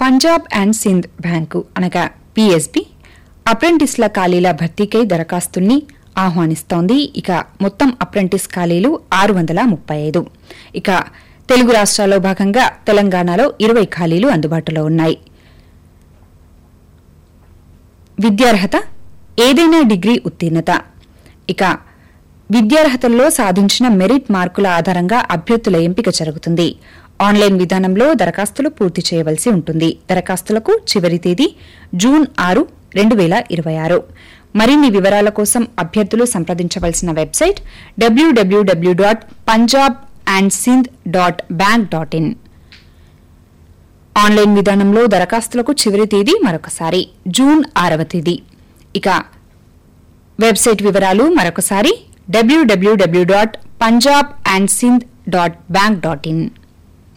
Punjab and Sindh bank అనగా PSB అప్రెంటిస్ల ఖాళీల భర్తీకై దరఖాస్తుల్ని ఆహ్వానిస్తోంది ఇక మొత్తం అప్రెంటిస్ ఖాళీలు ఆరు వందల ముప్పై ఐదు ఇక తెలుగు రాష్ట్రాల్లో భాగంగా తెలంగాణలో ఇరవై ఖాళీలు అందుబాటులో ఉన్నాయి విద్యార్హత ఏదైనా డిగ్రీ ఉత్తీర్ణత ఇక విద్యార్హతల్లో సాధించిన మెరిట్ మార్కుల ఆధారంగా అభ్యర్థుల ఎంపిక జరుగుతుంది ఆన్లైన్ విధానంలో దరఖాస్తులు పూర్తి చేయవలసి ఉంటుంది దరఖాస్తులకు చివరి తేదీ జూన్ ఆరు రెండు వేల ఇరవై ఆరు మరిన్ని వివరాల కోసం అభ్యర్థులు సంప్రదించవలసిన వెబ్సైట్ డబ్ల్యూడబ్ల్యూడబ్ల్యూ dot Punjab and Sindh dot bank dot in online విధానంలో దరఖాస్తులకు చివరి తేదీ మరొకసారి జూన్ ఆరవ తేదీ ఇక వెబ్సైట్ వివరాలు మరొకసారి WWW dot Punjab and Sindh dot bank dot in